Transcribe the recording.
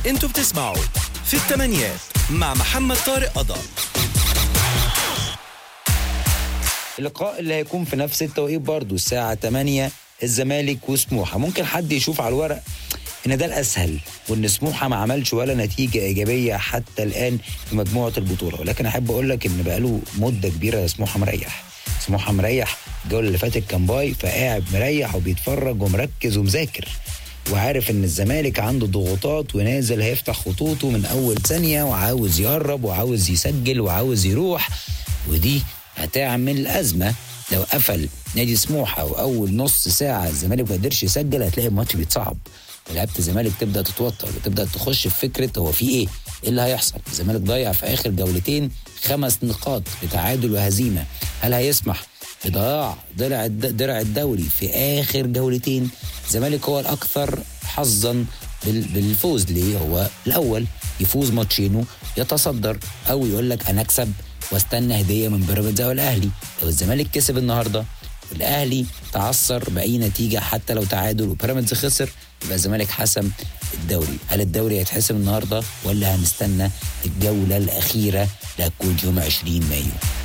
انتوا بتسمعوا في الثمانيات مع محمد طارق قضا اللقاء اللي هيكون في نفس التوقيت برضه الساعة 8 الزمالك وسموحة ممكن حد يشوف على الورق ان ده الاسهل وان سموحه ما عملش ولا نتيجه ايجابيه حتى الان في مجموعه البطوله ولكن احب اقول لك ان بقاله مده كبيره سموحه مريح سموحه مريح الجوله اللي فاتت كان باي فقاعد مريح وبيتفرج ومركز ومذاكر وعارف ان الزمالك عنده ضغوطات ونازل هيفتح خطوطه من اول ثانيه وعاوز يقرب وعاوز يسجل وعاوز يروح ودي هتعمل ازمه لو قفل نادي سموحه واول نص ساعه الزمالك ما قدرش يسجل هتلاقي الماتش بيتصعب لعيبه الزمالك تبدا تتوتر وتبدا تخش في فكره هو في ايه؟ ايه اللي هيحصل؟ الزمالك ضيع في اخر جولتين خمس نقاط بتعادل وهزيمه، هل هيسمح بضياع درع الد- درع الدوري في اخر جولتين؟ الزمالك هو الاكثر حظا بال- بالفوز ليه؟ هو الاول يفوز ماتشينه يتصدر او يقول لك انا اكسب واستنى هديه من بيراميدز او الاهلي، لو الزمالك كسب النهارده والاهلي تعثر باي نتيجه حتى لو تعادل وبيراميدز خسر يبقى الزمالك حسم الدوري هل الدوري هيتحسم النهارده ولا هنستنى الجوله الاخيره اللي هتكون يوم 20 مايو